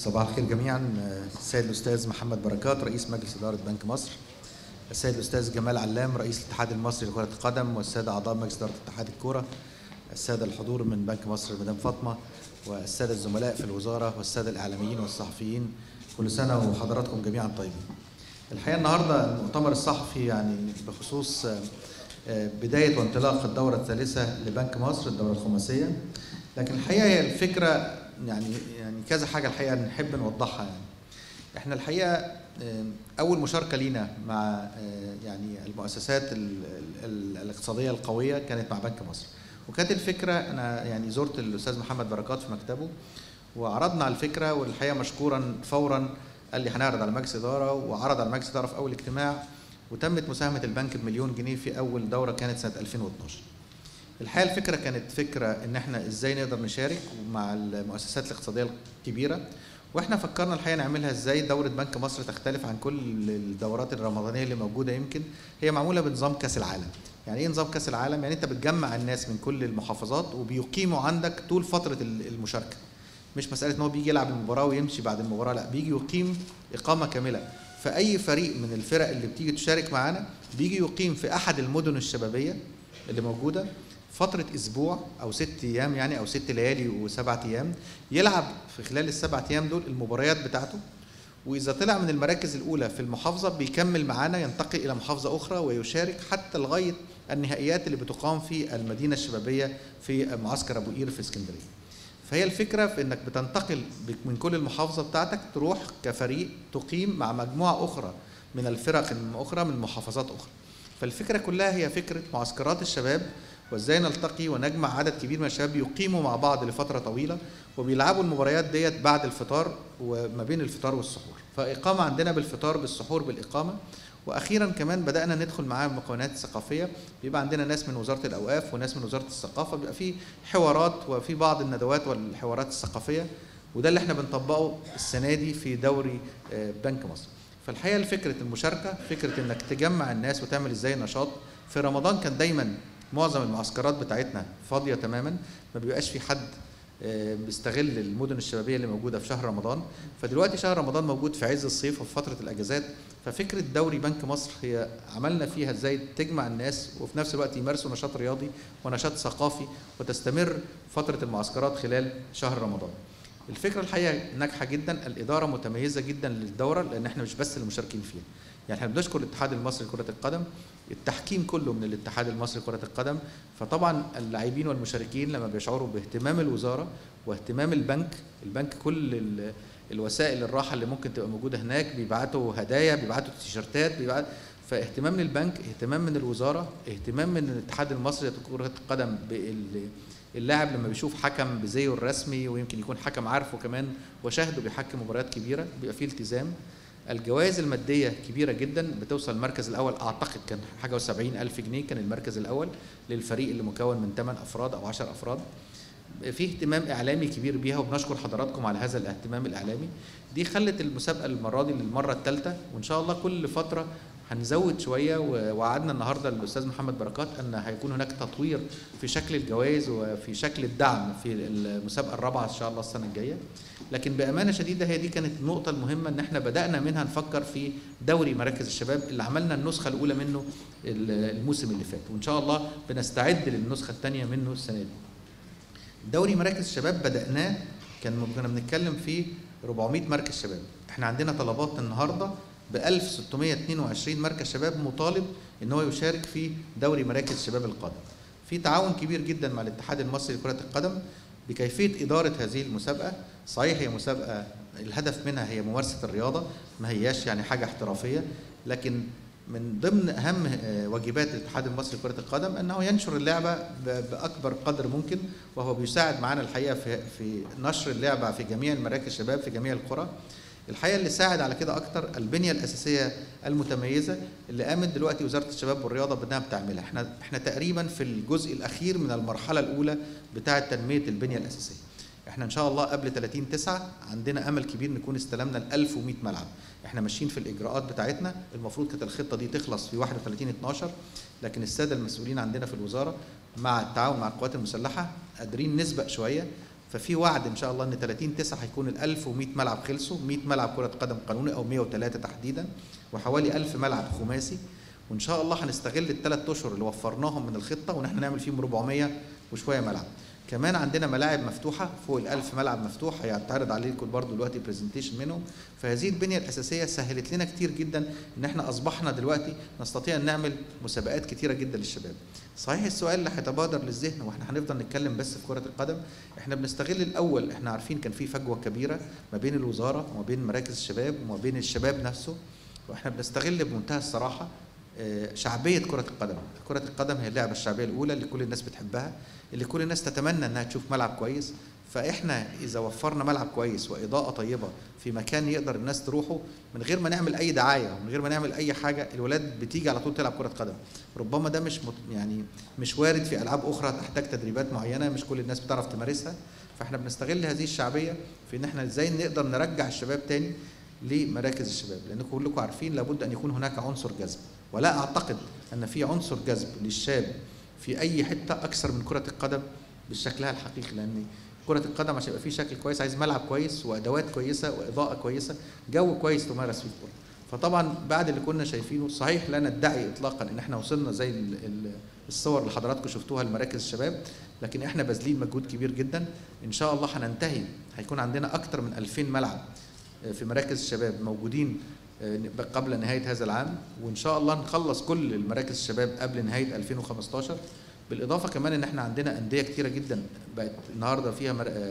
صباح الخير جميعا السيد الاستاذ محمد بركات رئيس مجلس اداره بنك مصر السيد الاستاذ جمال علام رئيس الاتحاد المصري لكره القدم والساده اعضاء مجلس اداره اتحاد الكوره الساده الحضور من بنك مصر مدام فاطمه والساده الزملاء في الوزاره والساده الاعلاميين والصحفيين كل سنه وحضراتكم جميعا طيبين الحقيقه النهارده المؤتمر الصحفي يعني بخصوص بدايه وانطلاق الدوره الثالثه لبنك مصر الدوره الخماسيه لكن الحقيقه هي الفكره يعني يعني كذا حاجه الحقيقه نحب نوضحها يعني احنا الحقيقه اول مشاركه لينا مع يعني المؤسسات الاقتصاديه القويه كانت مع بنك مصر وكانت الفكره انا يعني زرت الاستاذ محمد بركات في مكتبه وعرضنا على الفكره والحقيقه مشكورا فورا قال لي هنعرض على مجلس اداره وعرض على مجلس اداره في اول اجتماع وتمت مساهمه البنك بمليون جنيه في اول دوره كانت سنه 2012 الحقيقه الفكره كانت فكره ان احنا ازاي نقدر نشارك مع المؤسسات الاقتصاديه الكبيره واحنا فكرنا الحقيقه نعملها ازاي دوره بنك مصر تختلف عن كل الدورات الرمضانيه اللي موجوده يمكن هي معموله بنظام كاس العالم يعني ايه نظام كاس العالم يعني انت بتجمع الناس من كل المحافظات وبيقيموا عندك طول فتره المشاركه مش مساله ان هو بيجي يلعب المباراه ويمشي بعد المباراه لا بيجي يقيم اقامه كامله فاي فريق من الفرق اللي بتيجي تشارك معانا بيجي يقيم في احد المدن الشبابيه اللي موجوده فترة أسبوع أو ست أيام يعني أو ست ليالي وسبعة أيام يلعب في خلال السبعة أيام دول المباريات بتاعته وإذا طلع من المراكز الأولى في المحافظة بيكمل معانا ينتقل إلى محافظة أخرى ويشارك حتى لغاية النهائيات اللي بتقام في المدينة الشبابية في معسكر أبو قير في اسكندرية. فهي الفكرة في إنك بتنتقل من كل المحافظة بتاعتك تروح كفريق تقيم مع مجموعة أخرى من الفرق الأخرى من محافظات أخرى. فالفكرة كلها هي فكرة معسكرات الشباب وازاي نلتقي ونجمع عدد كبير من الشباب يقيموا مع بعض لفتره طويله وبيلعبوا المباريات ديت بعد الفطار وما بين الفطار والسحور فاقامه عندنا بالفطار بالسحور بالاقامه واخيرا كمان بدانا ندخل معاهم المكونات الثقافيه بيبقى عندنا ناس من وزاره الاوقاف وناس من وزاره الثقافه بيبقى في حوارات وفي بعض الندوات والحوارات الثقافيه وده اللي احنا بنطبقه السنه دي في دوري بنك مصر فالحقيقه فكره المشاركه فكره انك تجمع الناس وتعمل ازاي نشاط في رمضان كان دايما معظم المعسكرات بتاعتنا فاضيه تماما ما بيبقاش في حد بيستغل المدن الشبابيه اللي موجوده في شهر رمضان فدلوقتي شهر رمضان موجود في عز الصيف وفي فتره الاجازات ففكره دوري بنك مصر هي عملنا فيها ازاي تجمع الناس وفي نفس الوقت يمارسوا نشاط رياضي ونشاط ثقافي وتستمر فتره المعسكرات خلال شهر رمضان الفكره الحقيقه ناجحه جدا الاداره متميزه جدا للدوره لان احنا مش بس المشاركين فيها يعني احنا بنشكر الاتحاد المصري لكره القدم التحكيم كله من الاتحاد المصري لكره القدم فطبعا اللاعبين والمشاركين لما بيشعروا باهتمام الوزاره واهتمام البنك البنك كل الوسائل الراحه اللي ممكن تبقى موجوده هناك بيبعتوا هدايا بيبعتوا تيشرتات بيبعت فاهتمام من البنك اهتمام من الوزاره اهتمام من الاتحاد المصري لكره القدم اللاعب لما بيشوف حكم بزيه الرسمي ويمكن يكون حكم عارفه كمان وشاهده بيحكم مباريات كبيره بيبقى فيه التزام الجوائز المادية كبيرة جدا بتوصل المركز الأول أعتقد كان حاجة وسبعين ألف جنيه كان المركز الأول للفريق اللي مكون من 8 أفراد أو 10 أفراد في اهتمام إعلامي كبير بيها وبنشكر حضراتكم على هذا الاهتمام الإعلامي دي خلت المسابقة المرة دي للمرة الثالثة وإن شاء الله كل فترة هنزود شويه ووعدنا النهارده الاستاذ محمد بركات ان هيكون هناك تطوير في شكل الجوائز وفي شكل الدعم في المسابقه الرابعه ان شاء الله السنه الجايه لكن بامانه شديده هي دي كانت النقطه المهمه ان احنا بدانا منها نفكر في دوري مراكز الشباب اللي عملنا النسخه الاولى منه الموسم اللي فات وان شاء الله بنستعد للنسخه الثانيه منه السنه دي دوري مراكز الشباب بداناه كان كنا بنتكلم في 400 مركز شباب احنا عندنا طلبات النهارده ب 1622 مركز شباب مطالب ان هو يشارك في دوري مراكز الشباب القادم. في تعاون كبير جدا مع الاتحاد المصري لكرة القدم بكيفية إدارة هذه المسابقة، صحيح هي مسابقة الهدف منها هي ممارسة الرياضة، ما هياش يعني حاجة احترافية، لكن من ضمن أهم واجبات الاتحاد المصري لكرة القدم أنه ينشر اللعبة بأكبر قدر ممكن وهو بيساعد معنا الحقيقة في في نشر اللعبة في جميع المراكز الشباب في جميع القرى. الحقيقه اللي ساعد على كده اكتر البنيه الاساسيه المتميزه اللي قامت دلوقتي وزاره الشباب والرياضه بانها بتعملها احنا احنا تقريبا في الجزء الاخير من المرحله الاولى بتاعه تنميه البنيه الاساسيه احنا ان شاء الله قبل 30 9 عندنا امل كبير نكون استلمنا ال 1100 ملعب احنا ماشيين في الاجراءات بتاعتنا المفروض كانت الخطه دي تخلص في 31 12 لكن الساده المسؤولين عندنا في الوزاره مع التعاون مع القوات المسلحه قادرين نسبق شويه ففي وعد ان شاء الله ان 30 9 هيكون ال 1100 ملعب خلصوا 100 ملعب كره قدم قانوني او 103 تحديدا وحوالي 1000 ملعب خماسي وان شاء الله هنستغل الثلاث اشهر اللي وفرناهم من الخطه وان احنا نعمل فيهم 400 وشويه ملعب كمان عندنا ملاعب مفتوحه فوق ال 1000 ملعب مفتوح هيعترض عليكم برضو دلوقتي برزنتيشن منهم فهذه البنيه الاساسيه سهلت لنا كتير جدا ان احنا اصبحنا دلوقتي نستطيع ان نعمل مسابقات كتيره جدا للشباب صحيح السؤال اللي هيتبادر للذهن واحنا هنفضل نتكلم بس في كره القدم احنا بنستغل الاول احنا عارفين كان في فجوه كبيره ما بين الوزاره وما بين مراكز الشباب وما بين الشباب نفسه واحنا بنستغل بمنتهى الصراحه شعبيه كره القدم كره القدم هي اللعبه الشعبيه الاولى اللي كل الناس بتحبها اللي كل الناس تتمنى انها تشوف ملعب كويس فاحنا اذا وفرنا ملعب كويس واضاءه طيبه في مكان يقدر الناس تروحه من غير ما نعمل اي دعايه ومن غير ما نعمل اي حاجه الولاد بتيجي على طول تلعب كره قدم ربما ده مش مت يعني مش وارد في العاب اخرى تحتاج تدريبات معينه مش كل الناس بتعرف تمارسها فاحنا بنستغل هذه الشعبيه في ان احنا ازاي نقدر نرجع الشباب تاني لمراكز الشباب لانكم كلكم عارفين لابد ان يكون هناك عنصر جذب ولا اعتقد ان في عنصر جذب للشاب في اي حته اكثر من كره القدم بشكلها الحقيقي لان كره القدم عشان يبقى فيه شكل كويس عايز ملعب كويس وادوات كويسه واضاءه كويسه جو كويس تمارس فيه الكره فطبعا بعد اللي كنا شايفينه صحيح لا ندعي اطلاقا ان احنا وصلنا زي الصور اللي حضراتكم شفتوها لمراكز الشباب لكن احنا باذلين مجهود كبير جدا ان شاء الله هننتهي هيكون عندنا اكثر من 2000 ملعب في مراكز الشباب موجودين قبل نهايه هذا العام وان شاء الله نخلص كل المراكز الشباب قبل نهايه 2015 بالاضافه كمان ان احنا عندنا انديه كتيره جدا بقت النهارده فيها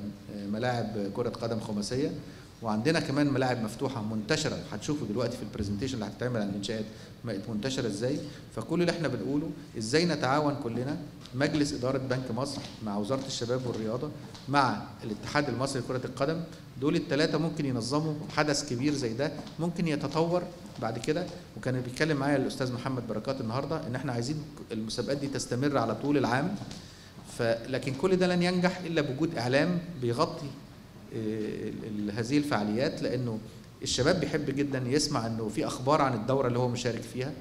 ملاعب كره قدم خماسيه وعندنا كمان ملاعب مفتوحه منتشره هتشوفوا دلوقتي في البرزنتيشن اللي هتتعمل عن الانشاءات بقت منتشره ازاي فكل اللي احنا بنقوله ازاي نتعاون كلنا مجلس اداره بنك مصر مع وزاره الشباب والرياضه مع الاتحاد المصري لكره القدم دول الثلاثه ممكن ينظموا حدث كبير زي ده ممكن يتطور بعد كده وكان بيتكلم معايا الاستاذ محمد بركات النهارده ان احنا عايزين المسابقات دي تستمر على طول العام فلكن كل ده لن ينجح الا بوجود اعلام بيغطي هذه الفعاليات لانه الشباب بيحب جدا يسمع انه في اخبار عن الدوره اللي هو مشارك فيها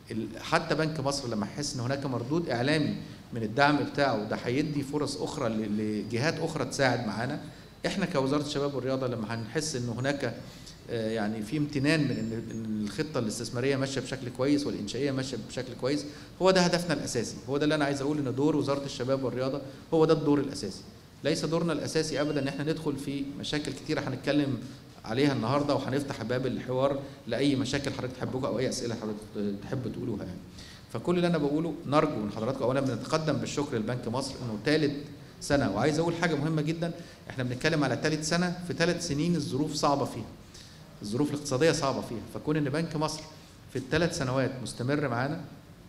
حتى بنك مصر لما يحس ان هناك مردود اعلامي من الدعم بتاعه ده هيدي فرص اخرى لجهات اخرى تساعد معانا احنا كوزاره الشباب والرياضه لما هنحس ان هناك يعني في امتنان من ان الخطه الاستثماريه ماشيه بشكل كويس والانشائيه ماشيه بشكل كويس هو ده هدفنا الاساسي هو ده اللي انا عايز اقول ان دور وزاره الشباب والرياضه هو ده الدور الاساسي ليس دورنا الاساسي ابدا ان احنا ندخل في مشاكل كتيره هنتكلم عليها النهارده وهنفتح باب الحوار لاي مشاكل حضرتك تحبوها او اي اسئله حضرتك تحب تقولوها يعني فكل اللي انا بقوله نرجو من حضراتكم اولا بنتقدم بالشكر لبنك مصر انه ثالث سنه وعايز اقول حاجه مهمه جدا احنا بنتكلم على ثالث سنه في ثلاث سنين الظروف صعبه فيها الظروف الاقتصاديه صعبه فيها فكون ان بنك مصر في الثلاث سنوات مستمر معانا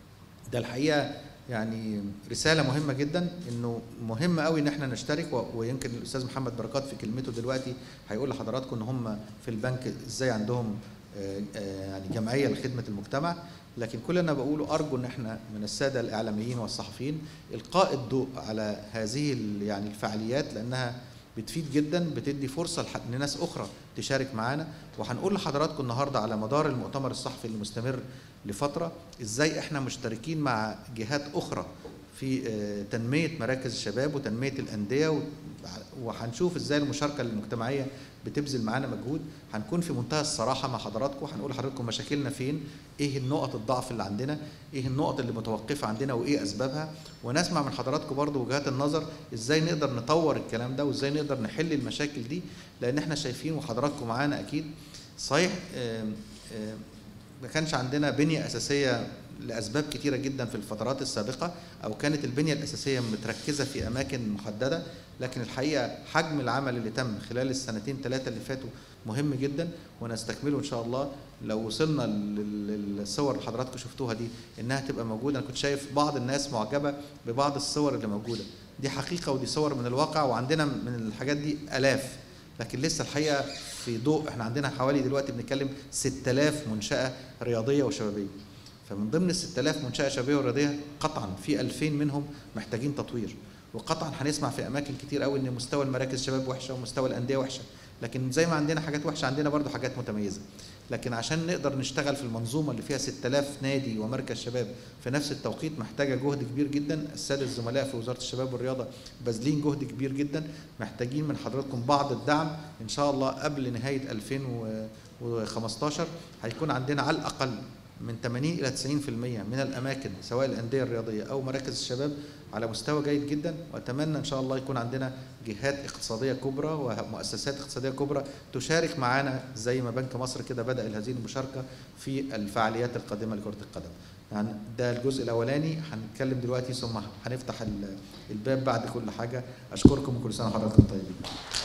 ده الحقيقه يعني رسالة مهمة جدا انه مهم قوي ان احنا نشترك ويمكن الاستاذ محمد بركات في كلمته دلوقتي هيقول لحضراتكم ان هم في البنك ازاي عندهم يعني جمعية لخدمة المجتمع لكن كل اللي انا بقوله ارجو ان احنا من السادة الاعلاميين والصحفيين القاء الضوء على هذه يعني الفعاليات لانها بتفيد جدا بتدي فرصه لناس اخرى تشارك معانا وهنقول لحضراتكم النهارده على مدار المؤتمر الصحفي اللي مستمر لفتره ازاي احنا مشتركين مع جهات اخرى في تنميه مراكز الشباب وتنميه الانديه وهنشوف ازاي المشاركه المجتمعيه بتبذل معانا مجهود هنكون في منتهى الصراحه مع حضراتكم هنقول لحضراتكم مشاكلنا فين ايه النقط الضعف اللي عندنا ايه النقط اللي متوقفه عندنا وايه اسبابها ونسمع من حضراتكم برضو وجهات النظر ازاي نقدر نطور الكلام ده وازاي نقدر نحل المشاكل دي لان احنا شايفين وحضراتكم معانا اكيد صحيح آم آم ما كانش عندنا بنيه اساسيه لاسباب كتيره جدا في الفترات السابقه او كانت البنيه الاساسيه متركزه في اماكن محدده لكن الحقيقه حجم العمل اللي تم خلال السنتين ثلاثه اللي فاتوا مهم جدا ونستكمله ان شاء الله لو وصلنا للصور اللي حضراتكم شفتوها دي انها تبقى موجوده انا كنت شايف بعض الناس معجبه ببعض الصور اللي موجوده دي حقيقه ودي صور من الواقع وعندنا من الحاجات دي الاف لكن لسه الحقيقه في ضوء احنا عندنا حوالي دلوقتي بنتكلم 6000 منشاه رياضيه وشبابيه فمن ضمن ال 6000 منشاه شبابيه ورياضيه قطعا في 2000 منهم محتاجين تطوير وقطعا هنسمع في اماكن كتير قوي ان مستوى المراكز الشباب وحشه ومستوى الانديه وحشه لكن زي ما عندنا حاجات وحشه عندنا برضو حاجات متميزه لكن عشان نقدر نشتغل في المنظومه اللي فيها 6000 نادي ومركز شباب في نفس التوقيت محتاجه جهد كبير جدا الساده الزملاء في وزاره الشباب والرياضه باذلين جهد كبير جدا محتاجين من حضراتكم بعض الدعم ان شاء الله قبل نهايه 2015 هيكون عندنا على الاقل من 80 الى 90% من الاماكن سواء الانديه الرياضيه او مراكز الشباب على مستوى جيد جدا واتمنى ان شاء الله يكون عندنا جهات اقتصاديه كبرى ومؤسسات اقتصاديه كبرى تشارك معنا زي ما بنك مصر كده بدا هذه المشاركه في الفعاليات القادمه لكره القدم. يعني ده الجزء الاولاني هنتكلم دلوقتي ثم هنفتح الباب بعد كل حاجه اشكركم وكل سنه وحضراتكم طيبين.